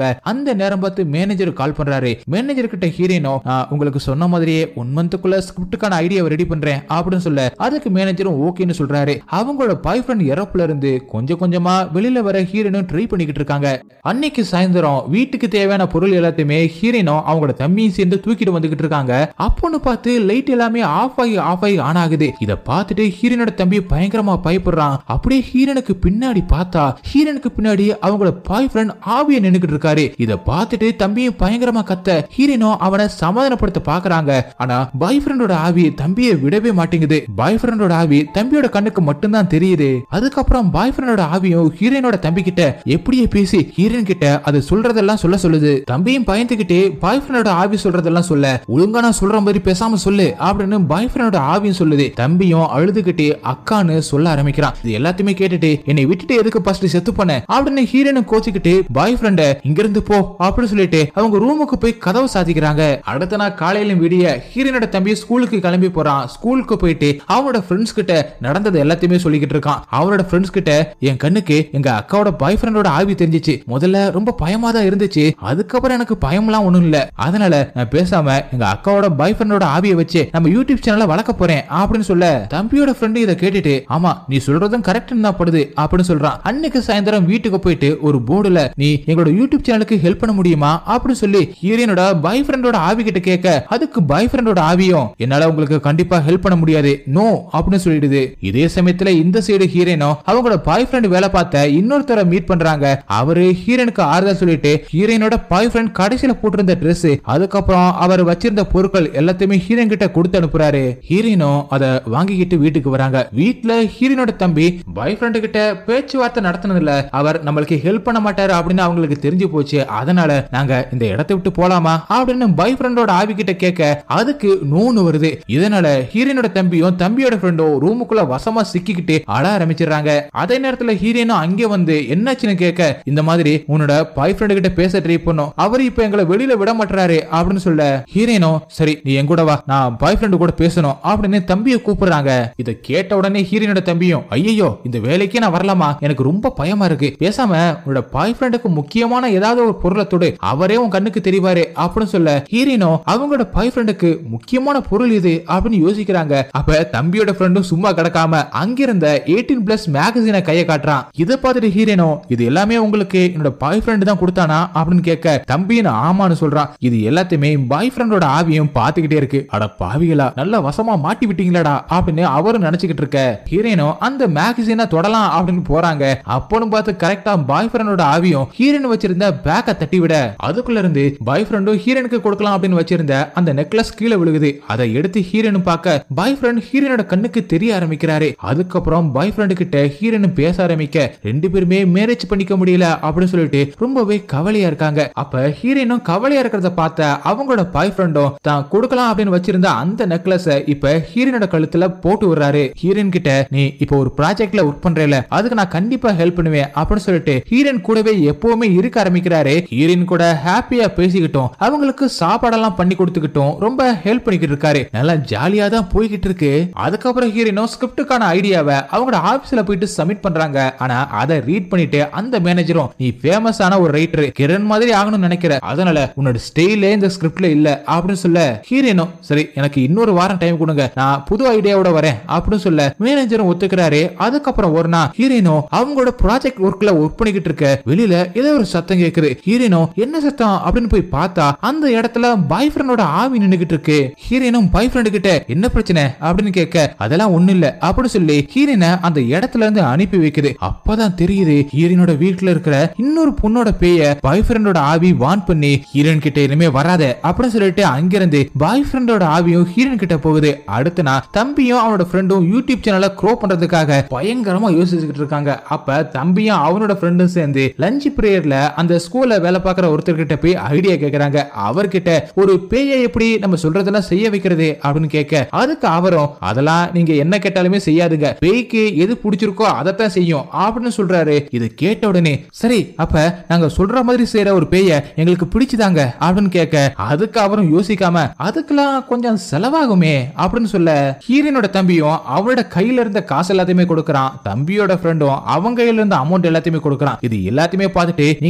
அந்த நேரம் பார்த்து மேனேஜர் கால் பண்றாரு மேனேஜர் கிட்ட ஹீரோயினோ "நான் உங்களுக்கு சொன்ன மாதிரியே ஒன் மந்த்துக்குள்ள ஸ்கிரிப்டுக்கான ஐடியாவை ரெடி பண்றேன் அப்படின்னு சொல்ல அதுக்கு மேனேஜரும் ஓகேன்னு சொல்றாரு அவங்களோட பாய் ஃப்ரெண்ட் இறப்புல இருந்து கொஞ்சம் கொஞ்சமா வெளியில வர ஹீரோயினும் ட்ரை பண்ணிக்கிட்டு இருக்காங்க அன்னைக்கு சாயந்தரம் வீட்டுக்கு தேவையான பொருள் எல்லாத்தையுமே ஹீரோயினும் அவங்களோட தம்பியும் சேர்ந்து தூக்கிட்டு வந்துகிட்டு இருக்காங்க அப்போன்னு பார்த்து லைட் எல்லாமே ஆஃப் ஆகி ஆஃப் ஆகி ஆன் ஆகுது இத பார்த்துட்டு ஹீரோனோட தம்பி பயங்கரமா பயப்படுறான் அப்படியே ஹீரோனுக்கு பின்னாடி பார்த்தா ஹீரோனுக்கு பின்னாடி அவங்களோட பாய் ஃப்ரெண்ட் ஆவிய நின்னுகிட்டு இருக்காரு இத பார்த்துட்டு தம்பியும் பயங்கரமா கத்த ஹீரோனும் அவனை சமாதானப்படுத்த பாக்குறாங்க ஆனா பாய் ஃப்ரெண்டோட ஆவி தம்பியை விடவே மாட்டேங்குது பாய் ஃப்ரெண்டோட ஆவி தம்பியோட கண்ணுக்கு மட்டும்தான் தெரியுது அதுக்கப்புறம் பாய் ஃப்ரெண்டோட ஆவியும் ஹீரோனோட தம்பி கிட்ட எப்படியே பேசி ஹீரோன் கிட்ட அது சொல்றதெல்லாம் சொல்ல சொல்லுது தம்பியும் பயந்துகிட்டே பாய் ஃப்ரெண்டோட ஆவி சொல்றதெல்லாம் சொல்ல ஒழுங்கா நான் சொல்ற மாதிரி பேசாம சொல்லு அப்படின்னு பாய் ஃப்ரெண்டோட ஆவியும் சொல்லுது தம்பியும் அழுதுகிட்டே அக்கான்னு சொல்ல ஆரம்பிக்கிறான் இது எல்லாத்தையுமே கேட்டுட்டு என்னை விட்டுட்டு எதுக்கு ஃபர்ஸ்ட் செத்து பண்ண அப்படின்னு ஹீரோனும் கோச்சிக்கிட்டு பாய் ஃப்ரெண்ட இங்க இருந்து போ அப்படின்னு சொல்லிட்டு அவங்க ரூமுக்கு போய் கதவை சாத்திக்கிறாங்க அடுத்த நாள் காலையில விடிய ஹீரோனோட தம்பி ஸ்கூலுக்கு கிளம்பி போறான் ஸ்கூலுக்கு போயிட்டு அவனோட ஃப்ரெண்ட்ஸ் கிட்ட நடந்தது எல்லாத்தையுமே சொல்லிக்கிட்டு இருக்கான் அவனோட ஃப்ரெண்ட்ஸ் கிட்ட என் கண்ணுக்கு எங்க அக்காவோட பாய் ஃப்ரெண்டோட ஆவி தெரிஞ்சிச்சு முதல்ல ரொம்ப பயமா தான் இருந்துச்சு அதுக்கப்புறம் எனக்கு பயம்லாம் ஒண்ணும் இல்ல அதனால நான் பேசாம எங்க அக்காவோட பாய் ஃப்ரெண்டோட ஆவியை வச்சு நம்ம யூடியூப் சேனலை வளர்க்க போறேன் அப்படின்னு சொல்ல தம்பியோட ஃப்ரெண்டு இதை கேட்டுட்டு ஆமா நீ சொல்றதும் கரெக்ட் தான் படுது அப்படின்னு சொல்றான் அன்னைக்கு சாயந்தரம் வீட்டுக்கு போயிட்டு ஒரு போர்டுல நீ எங்களோட யூடியூப் சேனலுக்கு ஹெல்ப் பண்ண முடியுமா அப்படின்னு சொல்லி ஹீரோனோட பாய் ஃப்ரெண்டோட ஆவி கிட்ட கேட்க அதுக்கு பாய் ஃப்ரெண்டோட ஆவியும் என்னால உங்களுக்கு கண்டிப்பா ஹெல்ப் பண்ண முடியாது நோ அப்படின்னு சொல்லிடுது இதே சமயத்துல இந்த சைடு ஹீரோனும் அவங்களோட பாய் ஃப்ரெண்ட் வேலை பார்த்த இன்னொருத்தரை மீட் பண்றாங்க அவரு ஹீரோனுக்கு ஆறுதல் சொல்லிட்டு ஹீரோனோட பாய் ஃப்ரெண்ட் கடைசியில போட்டிருந்த Dress அதுக்கப்புறம் அவர் வச்சிருந்த பொருட்கள் எல்லாத்தையுமே ஹீரோன் கிட்ட கொடுத்து அனுப்புறாரு ஹீரோனும் அதை வாங்கிக்கிட்டு வீட்டுக்கு வராங்க வீட்ல ஹீரோனோட தம்பி பாய் ஃப்ரெண்டு கிட்ட பேச்சுவார்த்தை நடத்தினதுல அவர் நம்மளுக்கு ஹெல்ப் பண்ண மாட்டாரு அப்படின்னு அவங்களுக்கு தெரிஞ்சு போச்சு அதனால நாங்க இந்த இடத்தை விட்டு போலாமா அப்படின்னு பாய் ஃப்ரெண்டோட ஆவி கிட்ட கேட்க அதுக்கு நோன்னு வருது இதனால ஹீரோனோட தம்பியும் தம்பியோட ஃப்ரெண்டும் ரூமுக்குள்ள வசமா சிக்கிக்கிட்டு அழ ஆரம்பிச்சிடுறாங்க அதே நேரத்துல ஹீரோனும் அங்கே வந்து என்னாச்சுன்னு கேட்க இந்த மாதிரி உன்னோட பாய் ஃப்ரெண்டு கிட்ட பேச ட்ரை பண்ணோம் அவர் இப்ப எங்களை வெளியில விட மாட்டாரு அப்படின்னு சொல்ல ஹீரோனும் சரி நீ என் கூட வா நான் பாய் ஃப்ரெண்டு கூட பேசணும் அப்படின்னு தம்பியை கூப்பிடுறாங்க இத கேட்ட உடனே ஹீரோனோட தம்பியும் ஐயோ இந்த வேலைக்கே நான் வரலாமா எனக்கு ரொம்ப பயமா இருக்கு பேசாம உன்னோட பாய் ஃப்ரெண்டுக்கு முக்கியமான ஏதாவது ஒரு பொருளை தொடு அவரே உன் கண்ணுக்கு தெரிவாரு அப்படின்னு சொல்ல ஹீரோனும் அவங்களோட பாய் ஃப்ரெண்டுக்கு முக்கியமான பொருள் இது அப்படின்னு யோசிக்கிறாங்க அப்ப தம்பியோட ஃப்ரெண்டும் சும்மா கிடக்காம அங்கிருந்த 18 பிளஸ் மேகசினை கைய காட்டுறான் இதை பார்த்துட்டு ஹீரோனும் இது எல்லாமே உங்களுக்கு என்னோட பாய் ஃப்ரெண்டு தான் கொடுத்தானா அப்படின்னு கேட்க தம்பின்னு ஆமான்னு சொல்றான் இது எல்லாத்தையுமே பாய் ஃப்ரெண்டோட ஆவியும் பார்த்துக்கிட்டே இருக்கு அட பாவிகளா நல்ல வசமா மாட்டி விட்டீங்களாடா அப்படின்னு அவரும் நினைச்சுக்கிட்டு இருக்க ஹீரோனும் அந்த மேகசினை தொடலாம் அப்படின்னு போறாங்க அப்போன்னு பார்த்து கரெக்டா பாய் ஃப்ரெண்டோட ஆவியும் ஹீரோன் வச்சிருந்த பேக்கை தட்டி விட அதுக்குள்ள இருந்து பாய் ஃப்ரெண்டும் ஹீரோனுக்கு கொடுக்கலாம் அப்படின்னு வச்சிருந்த அந்த நெக்லஸ் கீழே விழுகுது அதை எடுத்து ஹீரோனு பார்க்க பாய் ஃப்ரெண்ட் ஹீரோனோட கண்ணுக்கு தெரிய ஆரம்பிக்கிறாரு அதுக்கப்புறம் பாய் ஃப்ரெண்டு கிட்ட ஹீரோனும் பேச ஆரம்பிக்க ரெண்டு பேருமே மேரேஜ் பண்ணிக்க முடியல அப்படின்னு சொல்லிட்டு ரொம்பவே கவலையா இருக்காங்க அப்ப ஹீரோனும் கவலையா இருக்கிறத பார்த்த அவங்களோட பாய் ஃப்ரெண்டும் தான் கொடுக்கலாம் அப்படின்னு வச்சிருந்த அந்த நெக்லஸ இப்ப ஹீரோனோட கழுத்துல போட்டு விடுறாரு ஹீரோன் கிட்ட நீ இப்ப ஒரு ப்ராஜெக்ட்ல ஒர்க் பண்றேல அதுக்கு நான் கண்டிப்பா ஹெல்ப் பண்ணுவேன் அப்படின்னு சொல்லிட்டு ஹீரோன் கூடவே எப்பவுமே இருக்க ஆரம்பிக்கிறாரு ஹீரோயின் கூட ஹாப்பியா பேசிக்கிட்டோம் அவங்களுக்கு சாப்பாடெல்லாம் பண்ணி கொடுத்துக்கிட்டோம் ரொம்ப ஹெல்ப் பண்ணிக்கிட்டு இருக்காரு நல்லா ஜாலியா தான் போய்கிட்டு இருக்கு அதுக்கப்புறம் ஹீரோனும் ஸ்கிரிப்டுக்கான ஐடியாவை அவங்களோட ஆபீஸ்ல போயிட்டு சப்மிட் பண்றாங்க ஆனா அதை ரீட் பண்ணிட்டு அந்த மேனேஜரும் நீ ஃபேமஸான ஒரு ரைட்டர் கிரண் மாதிரி ஆகணும்னு நினைக்கிற அதனால உன்னோட ஸ்டைலே இந்த ஸ்கிரிப்ட்ல இல்ல அப்படின்னு சொல்ல ஹீரோனும் சரி எனக்கு இன்னொரு வாரம் டைம் கொடுங்க நான் புது ஐடியாவோட வரேன் அப்படின்னு சொல்ல மேனேஜரும் ஒத்துக்கிறாரு அதுக்கப்புறம் ஒரு நாள் ஹீரோனும் அவங்களோட ப்ராஜெக்ட் ஒர்க்ல ஒர்க் பண்ணிக்கிட்டு இருக்க வெளியில ஏதோ ஒரு சத்தம் கேக்குது ஹீரோனும் என்ன சத்தம் அப்படின்னு போய் பார்த்தா அந்த இடத்துல பாய் ஃப்ரெண்டோட ஆவி நின்னுகிட்டு இருக்கு ஹீரோனும் பாய் ஃப்ரெண்டு கிட்ட என்ன பிரச்சனை அப்படின்னு கேட்க அதெல்லாம் ஒண்ணு இல்ல அப்படின்னு சொல்லி ஹீரோனை அந்த இடத்துல இருந்து அனுப்பி வைக்குது அப்பதான் தெரியுது ஹீரோனோட வீட்டுல இருக்கிற இன்னொரு பொண்ணோட பேய பாய் ஃப்ரெண்டோட ஆவி வான் பண்ணி ஹீரோன் கிட்ட இனிமே வராத அப்படின்னு சொல்லிட்டு அங்கிருந்து பாய் ஃப்ரெண்டோட ஆவியும் ஹீரோன் கிட்ட போகுது அடுத்த நாள் தம்பியும் அவனோட ஃப்ரெண்டும் யூடியூப் சேனலை க்ரோ பண்றதுக்காக பயங்கரமா யோசிச்சுக்கிட்டு இருக்காங்க அப்ப தம்பியும் அவனோட ஃப்ரெண்டும் சேர்ந்து லஞ்ச் பிரேயர்ல அந்த ஸ்கூல்ல வேலை பார்க்குற ஒருத்தர்கிட்ட போய் ஐடியா கேக்குறாங்க அவர்கிட்ட ஒரு பேயை எப்படி நம்ம சொல்றதெல்லாம் செய்ய வைக்கிறது அப்படின்னு கேட்க அதுக்கு அவரும் அதெல்லாம் நீங்க என்ன கேட்டாலுமே செய்யாதுங்க பேய்க்கு எது பிடிச்சிருக்கோ அதைத்தான் செய்யும் அப்படின்னு சொல்றாரு இது கேட்ட உடனே சரி அப்ப நாங்க சொல்ற மாதிரி செய்யற ஒரு பேய எங்களுக்கு பிடிச்சுதாங்க அப்படின்னு கேட்க அதுக்கு அவரும் யோசிக்காம அதுக்கெல்லாம் கொஞ்சம் செலவாகுமே அப்படின்னு சொல்ல ஹீரோனோட தம்பியும் அவரோட கையில இருந்த காசு எல்லாத்தையுமே கொடுக்கறான் தம்பியோட ஃப்ரெண்டும் அவங்க கையில இருந்த அமௌண்ட் எல்லாத்தையுமே கொடுக்கறான் இது எல்லாத்தையுமே பார்த்துட்டு நீங்க கொடுத்த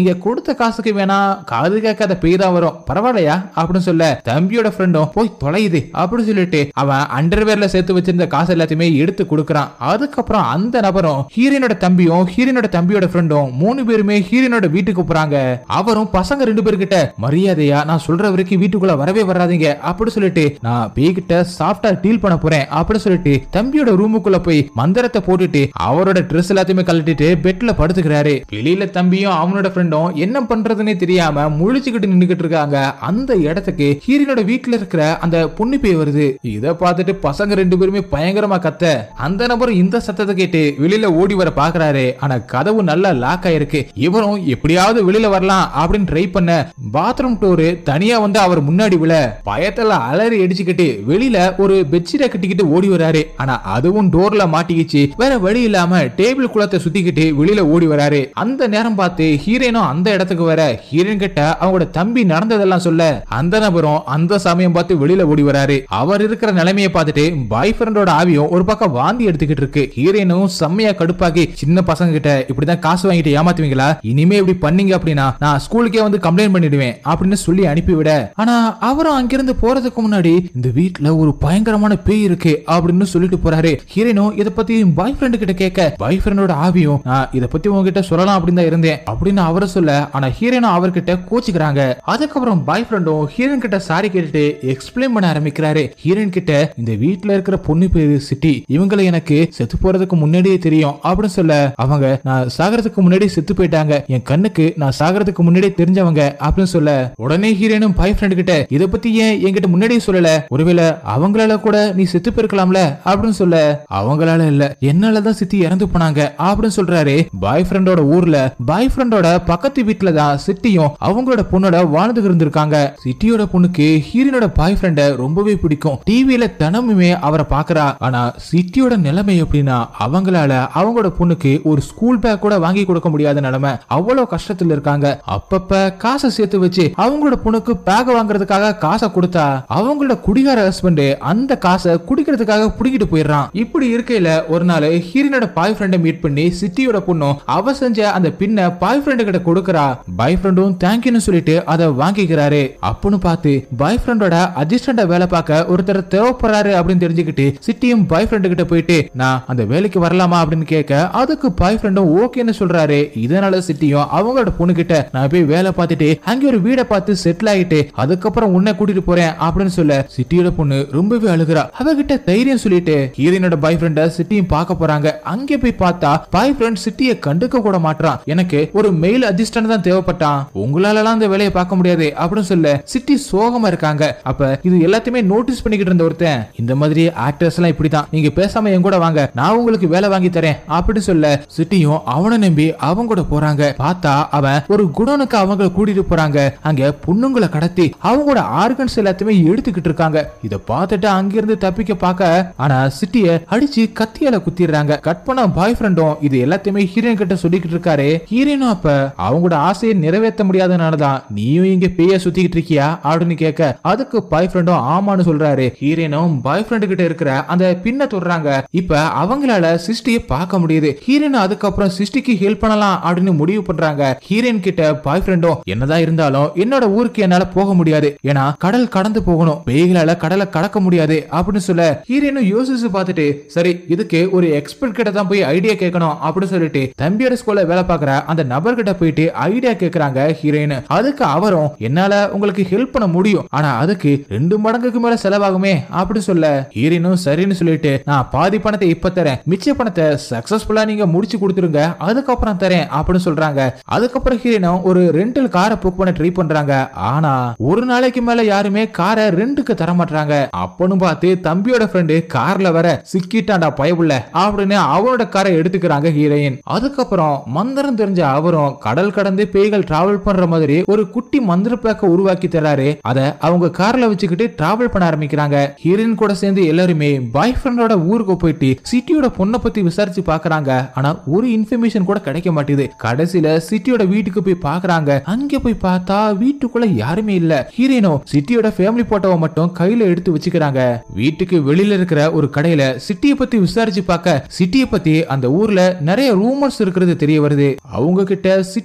கொடுத்த காசுக்கு வேணா காது கேட்காத பேய் தான் வரும் பரவாயில்லையா அப்படின்னு சொல்ல தம்பியோட ஃப்ரெண்டும் போய் தொலையுது அப்படின்னு சொல்லிட்டு அவன் அண்டர்வேர்ல சேர்த்து வச்சிருந்த காசு எல்லாத்தையுமே எடுத்து கொடுக்கறான் அதுக்கப்புறம் அந்த நபரும் ஹீரோனோட தம்பியும் ஹீரோனோட தம்பியோட ஃப்ரெண்டும் மூணு பேருமே ஹீரோனோட வீட்டுக்கு போறாங்க அவரும் பசங்க ரெண்டு பேர்கிட்ட மரியாதையா நான் சொல்ற வரைக்கும் வீட்டுக்குள்ள வரவே வராதீங்க அப்படி சொல்லிட்டு நான் பேய்கிட்ட சாஃப்டா டீல் பண்ண போறேன் அப்படி சொல்லிட்டு தம்பியோட ரூமுக்குள்ள போய் மந்திரத்தை போட்டுட்டு அவரோட ட்ரெஸ் எல்லாத்தையுமே கழட்டிட்டு பெட்ல படுத்துக்கிறாரு வெளியில தம்பியும் அவனோட ஃப்ரெண்டும் என்ன பண்றதுன்னே தெரியாம முழிச்சுக்கிட்டு நின்னுகிட்டு இருக்காங்க அந்த இடத்துக்கு ஹீரோனோட வீட்டுல இருக்கிற அந்த பொண்ணு பேய் வருது இத பார்த்துட்டு பசங்க ரெண்டு பேருமே பயங்கரமா கத்த அந்த நபர் இந்த சத்தத்தை கேட்டு வெளியில ஓடி வர பாக்குறாரு ஆனா கதவு நல்லா லாக் ஆயிருக்கு இவரும் எப்படியாவது வெளியில வரலாம் அப்படின்னு ட்ரை பண்ண பாத்ரூம் டோரு தனியா வந்து அவர் முன்னாடி விழ பயத்துல அலறி அடிச்சுக்கிட்டு வெளியில ஒரு பெட்ஷீட்டை கட்டிக்கிட்டு ஓடி வராரு ஆனா அதுவும் டோர்ல மாட்டிக்கிச்சு வேற வழி இல்லாம டேபிள் குளத்தை சுத்திக்கிட்டு வெளியில ஓடி வராரு அந்த நேரம் பார்த்து ஹீரோனும் அந்த இடத்துக்கு வர ஹீரோயின் கிட்ட அவங்களோட தம்பி நடந்ததெல்லாம் சொல்ல அந்த நபரும் அந்த சமயம் பார்த்து வெளியில ஓடி வராரு அவர் இருக்கிற நிலைமையை பார்த்துட்டு பாய் ஃப்ரெண்டோட ஆவியும் ஒரு பக்கம் வாந்தி எடுத்துக்கிட்டு இருக்கு ஹீரோயினும் செம்மையா கடுப்பாக்கி சின்ன பசங்க கிட்ட இப்படிதான் காசு வாங்கிட்டு ஏமாத்துவீங்களா இனிமே இப்படி பண்ணீங்க அப்படின்னா நான் ஸ்கூலுக்கே வந்து கம்ப்ளைண்ட் பண்ணிடுவேன் அப்படின்னு சொல்லி அனுப்பிவிட ஆனா அவரும் அங்கிருந்து போறதுக்கு முன்னாடி இந்த வீட்ல ஒரு பயங்கரமான பேய் இருக்கு அப்படின்னு சொல்லிட்டு போறாரு ஹீரோனும் இத பத்தி பாய் ஃப்ரெண்டு கிட்ட கேட்க பாய் ஃப்ரெண்டோட ஆவியும் நான் இத பத்தி உங்ககிட்ட சொல்லலாம் அப்படின்னு தான் இருந்தேன் அப்படின்னு அவரை சொல்ல ஆனா ஹீரோனும் அவர்கிட்ட கோச்சிக்கிறாங்க அதுக்கப்புறம் பாய் ஃப்ரெண்டும் ஹீரோன் கிட்ட சாரி கேட்டுட்டு எக்ஸ்பிளைன் பண்ண ஆரம்பிக்கிறாரு ஹீரோயின் கிட்ட இந்த வீட்ல இருக்கிற பொண்ணு பேரு சிட்டி இவங்களை எனக்கு செத்து போறதுக்கு முன்னாடியே தெரியும் அப்படின்னு சொல்ல அவங்க நான் சாகிறதுக்கு முன்னாடி செத்து போயிட்டாங்க என் கண்ணுக்கு நான் சாகிறதுக்கு முன்னாடியே தெரிஞ்சவங்க அப்படின்னு சொல்ல உடனே ஹீரோனும் பாய் ஃப்ரெண்ட் கிட்ட இத பத்தி ஏன் என்கிட்ட முன்னாடியே சொல்லல ஒருவேளை அவங்களால கூட நீ செத்து போயிருக்கலாம்ல அப்படின்னு சொல்ல அவங்களால இல்ல என்னாலதான் சித்தி இறந்து போனாங்க அப்படின்னு சொல்றாரு பாய் ஃப்ரெண்டோட ஊர்ல பாய் ஃப்ரெண்டோட பக்கத்து வீட்டுல தான் சிட்டியும் அவங்களோட பொண்ணோட வாழ்ந்து இருந்திருக்காங்க சிட்டியோட பொண்ணுக்கு ஹீரோனோட பாய் ஃப்ரெண்ட ரொம்பவே பிடிக்கும் டிவியில தினமுமே அவரை பாக்குறா ஆனா சிட்டியோட நிலைமை எப்படின்னா அவங்களால அவங்களோட பொண்ணுக்கு ஒரு ஸ்கூல் பேக் கூட வாங்கி கொடுக்க முடியாத நிலைமை அவ்வளவு கஷ்டத்துல இருக்காங்க அப்பப்ப காசை சேர்த்து வச்சு அவங்களோட பொண்ணுக்கு பேக் வாங்குறதுக்காக காசை கொடுத்தா அவங்களோட குடிகார ஹஸ்பண்ட் அந்த காசை குடிக்கிறதுக்காக புடிக்கிட்டு போயிடுறான் இப்படி இருக்கையில ஒரு நாள் ஹீரோனோட பாய் ஃப்ரெண்டை மீட் பண்ணி சிட்டியோட பொண்ணும் அவ செஞ்ச அந்த பின்ன பாய் ஃப்ரெண்டு கிட்ட கொடுக்கறா பாய் ஃப்ரெண்டும் தேங்க்யூன்னு சொல்லிட்டு அதை வாங்கிக்கிறாரு அப்பன்னு பார்த்து பாய் ஃப்ரெண்டோட அசிஸ்டண்ட வேலை பார்க்க ஒருத்தர் தேவைப்படுறாரு அப்படின்னு தெரிஞ்சுக்கிட்டு சிட்டியும் பாய் ஃப்ரெண்டு கிட்ட போயிட்டு நான் அந்த வேலைக்கு வரலாமா அப்படின்னு கேட்க அதுக்கு பாய் ஃப்ரெண்டும் ஓகேன்னு சொல்றாரு இதனால சிட்டியும் அவங்களோட பொண்ணு கிட்ட நான் போய் வேலை பார்த்துட்டு அங்க ஒரு வீடை பார்த்து செட்டில் ஆகிட்டு அதுக்கப்புறம் உன்னை கூட்டிட்டு போறேன் அப்படின்னு சொல்ல சிட்டியோட பொண்ணு ரொம்பவே அழுகுறா அவகிட்ட தைரியம் சொல்லிட்டு ஹீரோனோட பாய் ஃப்ரெண்ட சிட்டியும் பார்க்க போறாங்க அங்கே போய் பார்த்தா பாய் ஃப்ரெண்ட் சிட்டியை கண்டுக்க கூட மாட்டான் எனக்கு ஒரு மெயில் அசிஸ்டன்ட் தான் தேவைப்பட்டான் உங்களாலலாம் அந்த வேலையை பார்க்க முடியாது அப்படின்னு சொல்ல சிட்டி சோகமா இருக்காங்க அப்ப இது எல்லாத்தையுமே நோட்டீஸ் பண்ணிக்கிட்டு இருந்த ஒருத்தன் இந்த மாதிரி ஆக்டர்ஸ் எல்லாம் இப்படிதான் நீங்க பேசாம என் கூட வாங்க நான் உங்களுக்கு வேலை வாங்கி தரேன் அப்படின்னு சொல்ல சிட்டியும் அவனை நம்பி அவங்க கூட போறாங்க பார்த்தா அவன் ஒரு குடோனுக்கு அவங்கள கூட்டிட்டு போறாங்க அங்க பொண்ணுங்களை கடத்தி அவங்களோட ஆர்கன்ஸ் எல்லாத்தையுமே எடுத்துக்கிட்டு இருக்காங்க இத பார்த்துட்டு அங்கிருந்து தப்பிக்க பார்க்க ஆனா சிட்டிய அடிச்சு கத்தியால குத்திடுறாங்க கட் பண்ண பாய் ஃப்ரெண்டும் இது எல்லாத்தையுமே ஹீரோயின் கிட்ட சொல்லிக்கிட்டு இருக்காரு ஹீரோயினும் அப்ப அவங்களோட ஆசையை நிறைவேற்ற முடியாதனாலதான் நீயும் இங்க பேய சுத்திக்கிட்டு இருக்கியா அப்படின்னு கேட்க அதுக்கு பாய் ஃப்ரெண்டும் ஆமான்னு சொல்றாரு ஹீரோயினும் பாய் ஃப்ரெண்டு கிட்ட இருக்கிற அந்த பின்ன தொடுறாங்க இப்ப அவங்களால சிஸ்டியை பார்க்க முடியுது ஹீரோயின் அதுக்கப்புறம் சிஸ்டிக்கு ஹெல்ப் பண்ணலாம் அப்படின்னு முடிவு பண்றாங்க ஹீரோயின் கிட்ட பாய் ஃப்ரெண்டும் என்னதான் இருந்தாலும் என்னோட ஊருக்கு என்னால போக முடியாது ஏன்னா கடல் கடந்து போகணும் பேய்களால கடலை கடக்க முடியாது அப்படின்னு சொல்ல ஹீரோயினும் யோசிச்சு பார்த்துட்டு சரி இதுக்கு ஒரு எக்ஸ்பர்ட் கிட்ட தான் போய் ஐடியா கேட்கணும் அப்படின்னு சொல்லிட்டு தம்பியோட ஸ்கூல்ல வேலை பார்க்குற அந்த நபர்கிட்ட போயிட்டு ஐடியா கேக்குறாங்க ஹீரோயின் அதுக்கு அவரும் என்னால உங்களுக்கு ஹெல்ப் பண்ண முடியும் ஆனா அதுக்கு ரெண்டு மடங்குக்கு மேல செலவாகுமே அப்படி சொல்ல ஹீரோயினும் சரின்னு சொல்லிட்டு நான் பாதி பணத்தை இப்ப தரேன் மிச்ச பணத்தை சக்சஸ்ஃபுல்லா நீங்க முடிச்சு கொடுத்துருங்க அதுக்கப்புறம் தரேன் அப்படின்னு சொல்றாங்க அதுக்கப்புறம் ஹீரோயினும் ஒரு ரெண்டல் காரை புக் பண்ண ட்ரை பண்றாங்க ஆனா ஒரு நாளைக்கு மேல யாருமே காரை ரெண்டுக்கு தர மாட்டாங்க அப்பன்னு பார்த்து தம்பியோட ஃப்ரெண்டு கார்ல வர சிக்கிட்டாண்டா பயவுள்ள அப்படின்னு அவனோட காரை எடுத்துக்கிறாங்க ஹீரோயின் அதுக்கப்புறம் மந்திரம் தெரிஞ்ச அவரும் கடல் கடந்து பேய்கள் டிராவல் பண்ற மாதிரி ஒரு குட்டி மந்திர பேக்க உருவாக்கி தராரு அத அவங்க கார்ல வச்சுக்கிட்டு டிராவல் பண்ண ஆரம்பிக்கிறாங்க ஹீரோயின் கூட சேர்ந்து எல்லாருமே பாய் ஃப்ரெண்டோட ஊருக்கு போயிட்டு சிட்டியோட பொண்ணை பத்தி விசாரிச்சு பாக்குறாங்க ஆனா ஒரு இன்ஃபர்மேஷன் கூட கிடைக்க மாட்டேது கடைசியில சிட்டியோட வீட்டுக்கு போய் பாக்குறாங்க அங்க போய் பார்த்தா வீட்டுக்குள்ள யாருமே இல்ல ஹீரோயினோ சிட்டியோட ஃபேமிலி போட்டோவை மட்டும் கையில எடுத்து வச்சுக்கிறாங்க வீட்டுக்கு வெளியில இருக்கிற ஒரு கடையில சிட்டியை பத்தி விசாரிச்சு பார்க்க சிட்டியை பத்தி அந்த ஊர்ல நிறைய ரூமர்ஸ் இருக்கிறது தெரிய வருது அவங்க கிட்ட சிட்டியோட பொண்ணை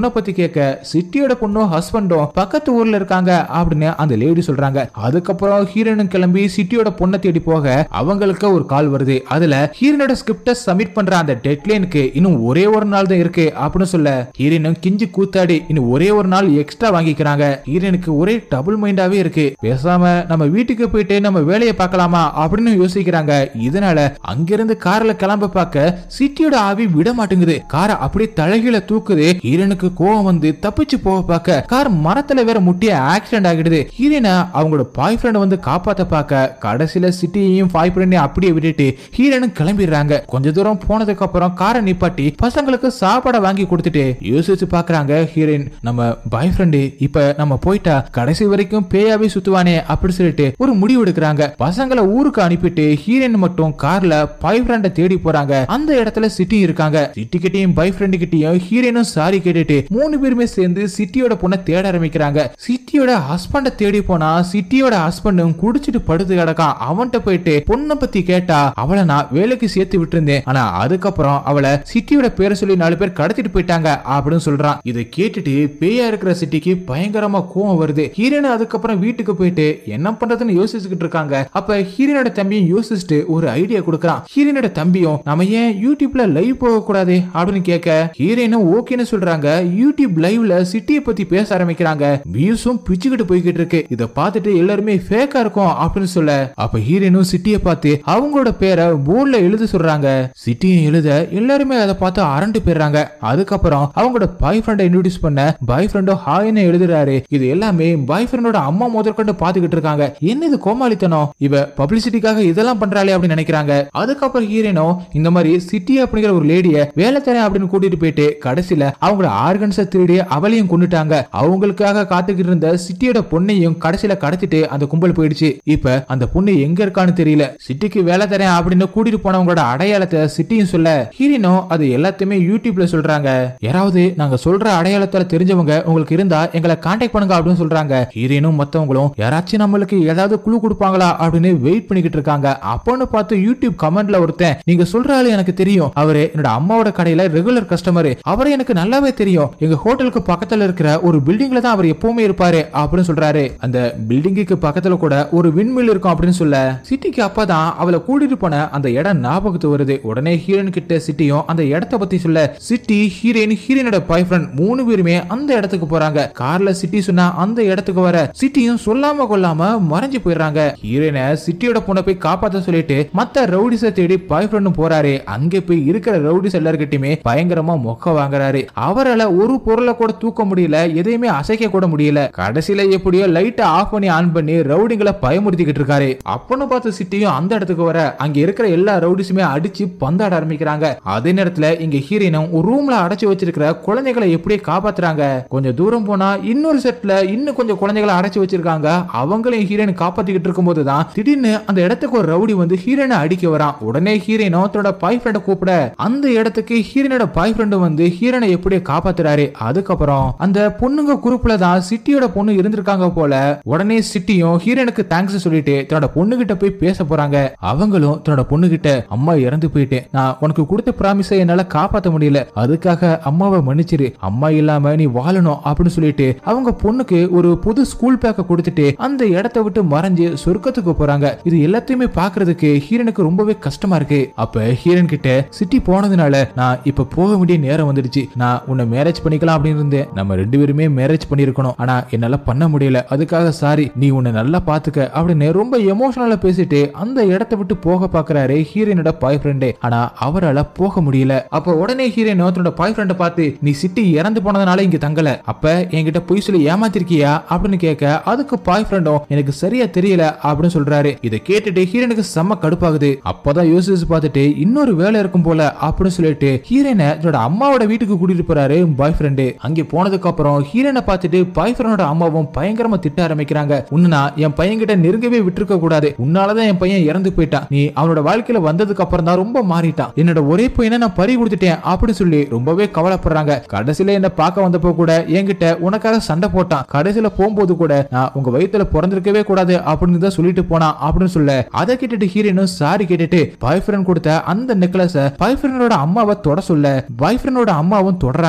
பொண்ணை பத்தி கேட்க சிட்டியோட பொண்ணும் ஹஸ்பண்டும் பக்கத்து ஊர்ல இருக்காங்க அப்படின்னு அந்த லேடி சொல்றாங்க அதுக்கப்புறம் ஹீரோனும் கிளம்பி சிட்டியோட பொண்ணை தேடி போக அவங்களுக்கு ஒரு கால் வருது அதுல ஹீரோனோட ஸ்கிரிப்ட சப்மிட் பண்ற அந்த டெட்லைனுக்கு இன்னும் ஒரே ஒரு நாள் தான் இருக்கு அப்படின்னு சொல்ல ஹீரோனும் கிஞ்சி கூத்தாடி இன்னும் ஒரே ஒரு நாள் எக்ஸ்ட்ரா வாங்கிக்கிறாங்க ஹீரோனுக்கு ஒரே டபுள் மைண்டாவே இருக்கு பேசாம நம்ம வீட்டுக்கு போயிட்டு நம்ம வேலையை பார்க்கலாமா அப்படின்னு யோசிக்கிறாங்க இதனால அங்கிருந்து கார்ல கிளம்ப பார்க்க சிட்டியோட ஆவி விட மாட்டேங்குது காரை அப்படியே தலைகீழ தூக்குது ஹீரோனுக்கு கோவம் வந்து தப்பிச்சு போக பார்க்க கார் மரத்துல வேற முட்டிய ஆக்சிடென்ட் ஆகிடுது ஹீரோனை அவங்களோட பாய் ஃப்ரெண்ட் வந்து காப்பாத்த பார்க்க கடைசியில சிட்டியையும் பாய் ஃப்ரெண்டையும் அப்படியே விட்டுட்டு ஹீரோனும் கிளம்பிடுறாங்க கொஞ்ச தூரம் போனதுக்கு அப்புறம் காரை நிப்பாட்டி பசங்களுக்கு சாப்பாடை வாங்கி கொடுத்துட்டு யோசிச்சு பாக்குறாங்க ஹீரோயின் நம்ம பாய் ஃப்ரெண்டு இப்ப நம்ம போயிட்டா கடைசி வரைக்கும் பேயாவே சுத்துவானே அப்படி சொல்லிட்டு ஒரு முடிவு எடுக்கிறாங்க பசங்களை ஊருக்கு அனுப்பிட்டு ஹீரோயின் மட்டும் கார்ல பாய் ஃப்ரெண்ட தேடி போறாங்க அந்த இடத்துல சிட்டி இருக்காங்க சிட்டி கிட்டயும் பாய் ஃப்ரெண்டு கிட்டயும் ஹீரோயினும் சாரி கேட்டுட்டு மூணு பேருமே சேர்ந்து சிட்டியோட பொண்ணை தேட ஆரம்பிக்கிறாங்க சிட்டியோட ஹஸ்பண்ட தேடி போனா சிட்டியோட ஹஸ்பண்டும் குடிச்சிட்டு படுத்து கிடக்கான் அவன்கிட்ட போயிட்டு பொண்ணை பத்தி கேட்டா அவளை நான் வேலைக்கு சேர்த்து விட்டுருந்தேன் ஆனா அதுக்கப்புறம் அவளை சிட்டியோட பேரை சொல்லி நாலு பேர் கடத்திட்டு போயிட்டாங்க அப்படின்னு சொல்றான் இதை கேட்டுட்டு பேயா இருக்கிற சிட்டிக்கு பயங்கரமா கோவம் வருது ஹீரோயின் அதுக்கப்புறம் வீட்டுக்கு போயிட்டு என்ன பண்றதுன்னு யோசிச்சுக்கிட்டு இருக்காங்க அப்ப ஹீரோனோட தம்பியும் யோசிச்சுட்டு ஒரு ஐடியா கொடுக்கறான் ஹீரோனோட தம்பியும் நம்ம ஏன் யூடியூப்ல லைவ் போக கூடாது அப்படின்னு கேட்க ஹீரோயினும் ஓகேன்னு சொல்றாங்க யூடியூப் லைவ்ல சிட்டியை பத்தி பேச ஆரம்பிக்கிறாங்க வியூஸும் பிச்சுக்கிட்டு போய்கிட்டு இருக்கு இத பார்த்துட்டு எல்லாருமே ஃபேக்கா இருக்கும் அப்படின்னு சொல்ல அப்ப ஹீரோயினும் சிட்டியை பார்த்து அவங்களோட பேரை போர்ட்ல எழுத சொல்றாங்க சிட்டியும் எழுத எல்லாருமே அதை பார்த்து அரண்டு போயிடுறாங்க அதுக்கப்புறம் அவங்களோட பாய் ஃப்ரெண்டை இன்ட்ரோடியூஸ் பண்ண பாய் ஃப்ரெண்டோ ஹாய்னு எழுதுறாரு இது எல்லாமே பாய் ஃப்ரெண்டோட அம்மா முதற்கொண்டு பாத்துக்கிட்டு இருக்காங்க என்ன இது கோமாளித்தனம் இவ பப்ளிசிட்டிக்காக இதெல்லாம் பண்றாளே அப்படின்னு நினைக்கிறாங்க அதுக்கப்புறம் ஹீரோனோ இந்த மாதிரி சிட்டி அப்படிங்கிற ஒரு லேடிய வேலை தரேன் அப்படின்னு கூட்டிட்டு போயிட்டு கடைசியில அவங்களோட ஆர்கன்ஸை திருடி அவளையும் கொண்டுட்டாங்க அவங்களுக்காக காத்துக்கிட்டு இருந்த சிட்டியோட பொண்ணையும் கடைசியில கடத்திட்டு அந்த கும்பல் போயிடுச்சு இப்ப அந்த பொண்ணு எங்க இருக்கான்னு தெரியல சிட்டிக்கு வேலை தரேன் அப்படின்னு கூட்டிட்டு போனவங்களோட அடையாளத்தை சிட்டியும் சொல்ல ஹீரோனோ அது எல்லாத்தையுமே யூடியூப்ல சொல்றாங்க யாராவது நாங்க சொல்ற அடையாளத்தால தெரிஞ்சவங்க உங்களுக்கு இருந்தா எங்களை கான்டாக்ட் பண்ணுங்க அப்படின்னு சொல்றாங்க ஹீரோனும் மத்தவங்களும் யாராச்சும் நம்மளுக்கு ஏதாவது குழு கொடுப்பாங்களா அப்படின்னு வெயிட் பண்ணிக்கிட்டு இருக்காங்க அப்போன்னு பார்த்து யூடியூப் கமெண்ட்ல ஒருத்தன் நீங்க சொல்ற ஆளு எனக்கு தெரியும் அவரு என்னோட அம்மாவோட கடையில ரெகுலர் கஸ்டமர் அவரை எனக்கு நல்லாவே தெரியும் எங்க ஹோட்டலுக்கு பக்கத்துல இருக்கிற ஒரு பில்டிங்ல தான் அவர் எப்பவுமே இருப்பாரு அப்படின்னு சொல்றாரு அந்த பில்டிங்குக்கு பக்கத்துல கூட ஒரு விண்மில் இருக்கும் அப்படின்னு சொல்ல சிட்டிக்கு அப்பதான் அவளை கூட்டிட்டு போன அந்த இடம் ஞாபகத்து வருது உடனே ஹீரோயின் கிட்ட சிட்டியும் அந்த இடத்த பத்தி சொல்ல சிட்டி ஹீரோயின் ஹீரோயினோட பாய் ஃப்ரெண்ட் மூணு பேருமே அந்த இடத்துக்கு போறாங்க கார்ல சிட்டி சொன்னா அந்த இடத்துக்கு வர சிட்டியும் சொல்லாம கொள்ளாம மறைஞ்சு போயிடுறாங்க ஹீரோயினை சிட்டியோட பொண்ணை போய் காப்பாத்த சொல்லிட்டு மத்த ரவுடிஸ தேடி பாய் ஃப்ரெண்டும் போறாரு அங்க போய் இருக்கிற ரவுடிஸ் எல்லார்கிட்டயுமே பயங்கரமா மொக்க வாங்குறாரு அவரால ஒரு பொருளை கூட தூக்க முடியல எதையுமே அசைக்க கூட முடியல கடைசியில எப்படியோ லைட்டை ஆஃப் பண்ணி ஆன் பண்ணி ரவுடிங்களை பயமுறுத்திக்கிட்டு இருக்காரு அப்பன்னு பார்த்து சிட்டியும் அந்த இடத்துக்கு வர அங்க இருக்கிற எல்லா ரவுடிஸுமே அடிச்சு பந்தாட ஆரம்பிக்கிறாங்க அதே நேரத்துல இங்க ஹீரோயினும் ஒரு ரூம்ல அடைச்சு வச்சிருக்கிற குழந்தைகளை எப்படியே காப்பாத்துறாங்க கொஞ்சம் தூரம் போனா இன்னொரு செட்ல இன்னும் கொஞ்சம் குழந்தைகளை அடைச்சு வச்சிருக்காங்க அவங்களையும் ஹீரோயின் காப்பாத்திக்கிட்டு இருக்கும்போது தான் திடீர்னு அந்த இடத்துக்கு ஒரு ரவுடி வந்து ஹீரோயினை அடிக்க வரான் உடனே ஹீரோயினும் தன்னோட பாய் ஃப்ரெண்டை கூப்பிட அந்த இடத்துக்கு ஹீரோனோட பாய் ஃப்ரெண்டு வந்து ஹீரோனை எப்படியே காப்பாத்துறாரு அதுக்கப்புறம் அந்த பொண்ணுங்க குரூப்ல தான் சிட்டியோட பொண்ணு இருந்திருக்காங்க போல உடனே சிட்டியும் ஹீரோனுக்கு தேங்க்ஸ் சொல்லிட்டு தன்னோட பொண்ணு கிட்ட போய் பேச போறாங்க அவங்களும் தன்னோட பொண்ணு கிட்ட அம்மா இறந்து போயிட்டேன் நான் உனக்கு கொடுத்த ப்ராமிஸை என்னால காப்பாத்த முடியல அதுக்காக அம்மாவை மன்னிச்சிரு அம்மா இல்லாம நீ வாழணும் அப்படின்னு சொல்லிட்டு அவங்க பொண்ணுக்கு ஒரு புது ஸ்கூல் பேக்க கொடுத்துட்டு அந்த இடத்த விட்டு மறைஞ்சு சொர்க்கத்துக்கு போறாங்க இது எல்லாத்தையுமே பாக்குறதுக்கு ஹீரனுக்கு ரொம்பவே கஷ்டமா இருக்கு அப்ப ஹீரன் கிட்ட சிட்டி போனதுனால நான் இப்ப போக வேண்டிய நேரம் வந்துடுச்சு நான் உன்னை மேரேஜ் பண்ணிக்கலாம் அப்படின்னு இருந்தேன் நம்ம ரெண்டு பேருமே மேரேஜ் பண்ணிருக்கணும் ஆனா என்னால பண்ண முடியல அதுக்காக சாரி நீ உன்னை நல்லா பாத்துக்க அப்படின்னு ரொம்ப எமோஷனலா பேசிட்டு அந்த இடத்தை விட்டு போக பாக்குறாரு ஹீரோனோட பாய் ஃப்ரெண்டே ஆனா அவரால போக முடியல அப்ப உடனே ஹீரோயின் தன்னோட பாய் ஃப்ரெண்டை பார்த்து நீ சிட்டி இறந்து போனதுனால இங்க தங்கல அப்ப என்கிட்ட பொய் சொல்லி ஏமாத்திருக்கியா அப்படின்னு கேட்க அதுக்கு பாய் ஃப்ரெண்டும் எனக்கு சரியா தெரியல அப்படின்னு சொல்றாரு இதை கேட்டுட்டு ஹீரோனுக்கு செம்ம கடுப்பாகுது அப்பதான் யோசிச்சு பார்த்துட்டு இன்னொரு வேலை இருக்கும் போல அப்படின்னு சொல்லிட்டு ஹீரோனை தன்னோட அம்மாவோட வீட்டுக்கு கூட்டிட்டு போறாரு பாய் ஃப்ரெண்டு அங்கே போனதுக்கு அப்புறம் ஹீரோனை பார்த்துட்டு பாய் ஃப்ரெண்டோட அம்மாவும் பயங்கரமா திட்ட ஆரம்பிக்கிறாங்க உன்னா என் பையன் கிட்ட நெருங்கவே விட்டுருக்க கூடாது உன்னாலதான் என் பையன் இறந்து போயிட்டான் நீ அவனோட வாழ்க்கையில வந்ததுக்கு அப்புறம் தான் ரொம்ப மாறிட்டான் என்னோட ஒரே பையனை நான் பறி கொடுத்துட்டேன் அப்படின்னு சொல்லி ரொம்பவே கவலைப்படுறாங்க கடைசியில என்ன பார்க்க வந்தப்போ கூட என்கிட்ட உனக்காக சண்டை போட்டான் கடைசியில போகும்போது கூட நான் உங்க வயித்துல பிறந்திருக்கவே கூடாது அப்படின்னு தான் சொல்லிட்டு போனான் அப்படின்னு சொல்ல அதை கேட்டுட்டு ஹீரோனும் சாரி கேட்டுட்டு பாய் ஃப்ரெண்ட் கொடுத்த அந்த நெக்லஸ பாய் ஃப்ரெண்டோட அம்மாவை தொட சொல்ல பாய் ஃப்ரெண்டோட அம்மாவும் தொடறாங்க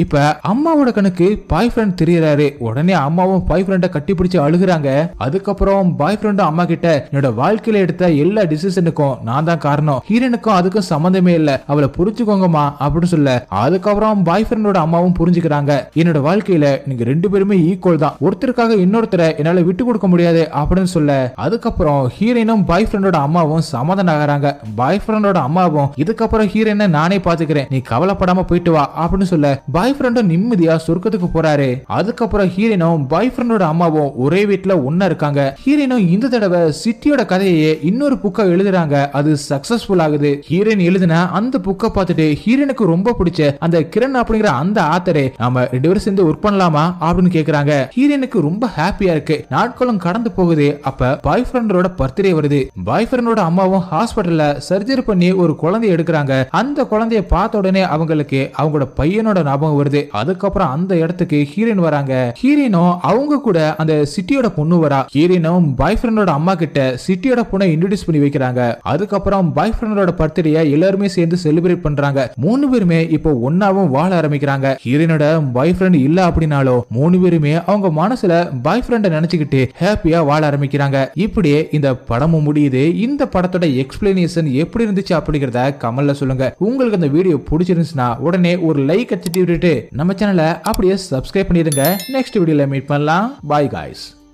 இப்ப அம்மாவோட கணக்கு பாய் ஃப்ரெண்ட் தெரியறாரு உடனே அம்மாவும் பாய் ஃப்ரெண்ட கட்டி பிடிச்சு அழுகுறாங்க அதுக்கப்புறம் பாய் ஃப்ரெண்டும் அம்மா கிட்ட என்னோட வாழ்க்கையில எடுத்த எல்லா டிசிஷனுக்கும் நான் தான் காரணம் ஹீரோனுக்கும் அதுக்கும் சம்மந்தமே இல்ல அவளை புரிஞ்சுக்கோங்கம்மா அப்படின்னு சொல்ல அதுக்கப்புறம் பாய் ஃப்ரெண்டோட அம்மாவும் புரிஞ்சுக்கிறாங்க என்னோட வாழ்க்கையில நீங்க ரெண்டு பேருமே ஈக்குவல் தான் ஒருத்தருக்காக இன்னொருத்தரை என்னால விட்டு கொடுக்க முடியாது அப்படின்னு சொல்ல அதுக்கப்புறம் ஹீரோயினும் பாய் ஃப்ரெண்டோட அம்மாவும் சமாதானம் ஆகிறாங்க பாய் ஃப்ரெண்டோட அம்மாவும் இதுக்கப்புறம் ஹீரோயினை நானே பாத்துக்கிறேன் நீ கவலைப்படாம போயிட்டு வா அப்படின்னு சொல்ல பாய் ஃப்ரெண்டும் நிம்மதியா சொர்க்கத்துக்கு போறாரு அதுக்கப்புறம் ஹீரோயினும் பாய் ஃப்ரெண்டோட அம்மாவும் ஒரே வீட்டுல ஒன்னா இருக்காங்க ஹீரோயினும் இந்த தடவை சிட்டியோட கதையே இன்னொரு புக்கை எழுதுறாங்க அது சக்சஸ்ஃபுல் ஆகுது ஹீரோயின் எழுதின அந்த புக்கை பார்த்துட்டு ஹீரோனுக்கு ரொம்ப பிடிச்ச அந்த கிரண் அப்படிங்கிற அந்த ஆத்தரே நாம ரெண்டு பேரும் சேர்ந்து ஒர்க் பண்ணலாமா அப்படின்னு கேக்குறாங்க ஹீரோனுக்கு ரொம்ப ஹாப்பியா இருக்கு நாட்களும் கடந்து போகுது அப்ப பாய் ஃப்ரெண்டோட பர்த்டே வருது பாய் ஃப்ரெண்டோட அம்மாவும் ஹாஸ்பிட்டல்ல சர்ஜரி பண்ணி ஒரு குழந்தைய எடுக்கிறாங்க அந்த குழந்தைய பார்த்த உடனே அவங்களுக்கு அவங்களோட பையனோட ஞாபகம் வருது அதுக்கப்புறம் அந்த இடத்துக்கு ஹீரோயின் வராங்க ஹீரோயினும் அவங்க கூட அந்த சிட்டியோட பொண்ணு வரா ஹீரோயினும் பாய் ஃப்ரெண்டோட அம்மா கிட்ட சிட்டியோட பொண்ணை இன்ட்ரோடியூஸ் பண்ணி வைக்கிறாங்க அதுக்கப்புறம் பாய் ஃப்ரெண்டோட பர்த்டே எல்லாருமே சேர்ந்து செலிப்ரேட் பண்றாங்க மூணு பேருமே இப்போ ஒன்னாவும் வாழ ஆரம்பிக்கிறாங்க ஹீரோயினோட பாய் ஃப்ரெண்ட் இல்ல அப்படின்னாலும் மூணு பேருமே அவங்க மனசுல பாய் ஃப்ரெண்ட நினைச்சுக்கிட்டு ஹாப்பியா வாழ ஆரம்பிக்கிறாங்க இப்படியே இந்த படமும் முடியுது இந்த படத்தோட எக்ஸ்பிளனேஷன் எப்படி இருந்துச்சு அப்படிங்கறத கமல்ல சொல்லுங்க உங்களுக்கு அந்த வீடியோ பிடிச்சிருந்துச்சுன்னா உடனே ஒரு லைக் அடிச்சுட்டு விட்டுட்டு நம்ம சேனலை அப்படியே சப்ஸ்கிரைப் பண்ணிடுங்க நெக்ஸ்ட் வீடியோல மீட் பண்ணலாம் பாய் காய்ஸ்